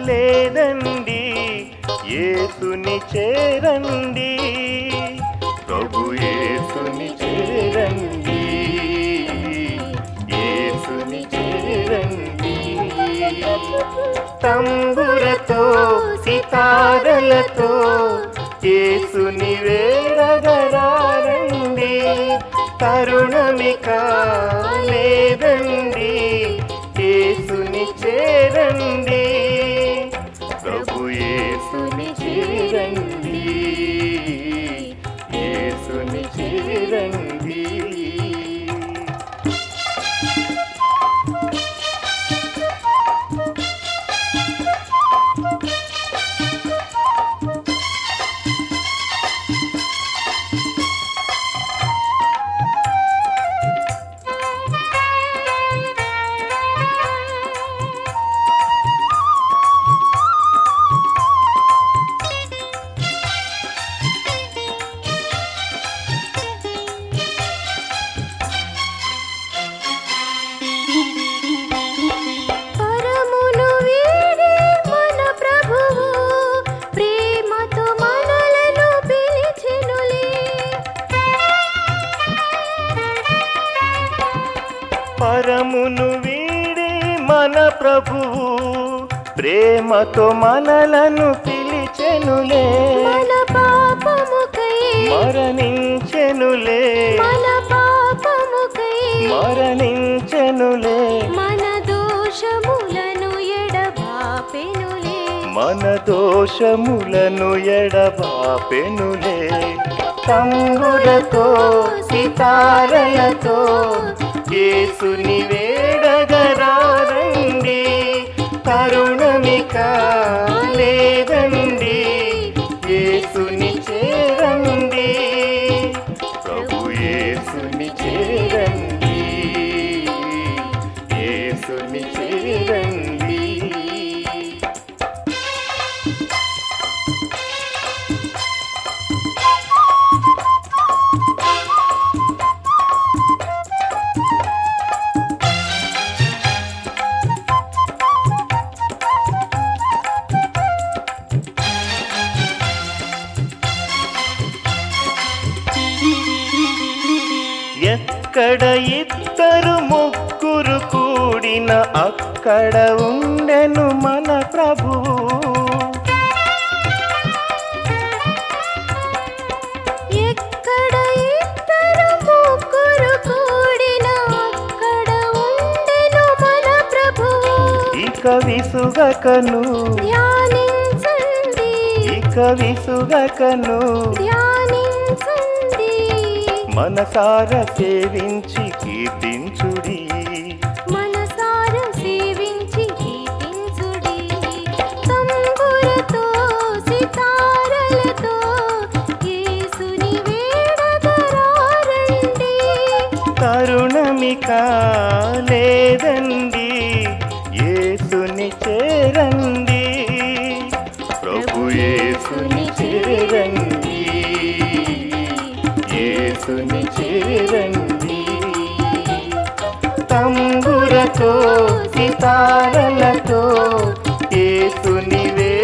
లేదండి యేసుని చేరండి ప్రభు యేసుని చేరండి యేసుని చేరండి తంబురతో సితారలతో యేసుని వేడగరారండి తరుణమిక లేదండి యేసుని చేరండి ప్రభు యేసుని చేరండి యేసుని చేరండి పరమును వీడి మన ప్రభువు ప్రేమతో మనలను పిలిచెనులే పరమును వీడి మన ప్రభువు ప్రేమతో మనలను పిలిచెనులే మన పాపముకై మరణించెనులే మన పాపముకై మరణించెనులే మన దోషములను ఎడబాపెనులే మన దోషములను ఎడబాపెనులే తంబులతో సితారలతో యేసుని వేడగరారండి కరుణమిక లేదండి యేసుని చేరండి ప్రభు యేసుని చేరండి యేసుని చేరండి ఎక్కడ ఇద్దరు ముగ్గురు కూడిన అక్కడ ఉండెను మన ప్రభువు ఎక్కడ ఇద్దరు ముగ్గురు కూడిన అక్కడ ఉండెను మన ప్రభువు ఇక విసుగకను ధ్యానించండి ఇక విసుగకను ధ్యానించండి మనసార సేవించి కీర్తించుడి మనసార సేవించి కీర్తించుడి తంబురతో సితారలతో యేసుని వేడగరారండి కరుణమిక లేదండి యేసుని చేరండి ప్రభు యేసుని చేరండి యేసుని చేరండి తంబురతో సితారలతో యేసుని వే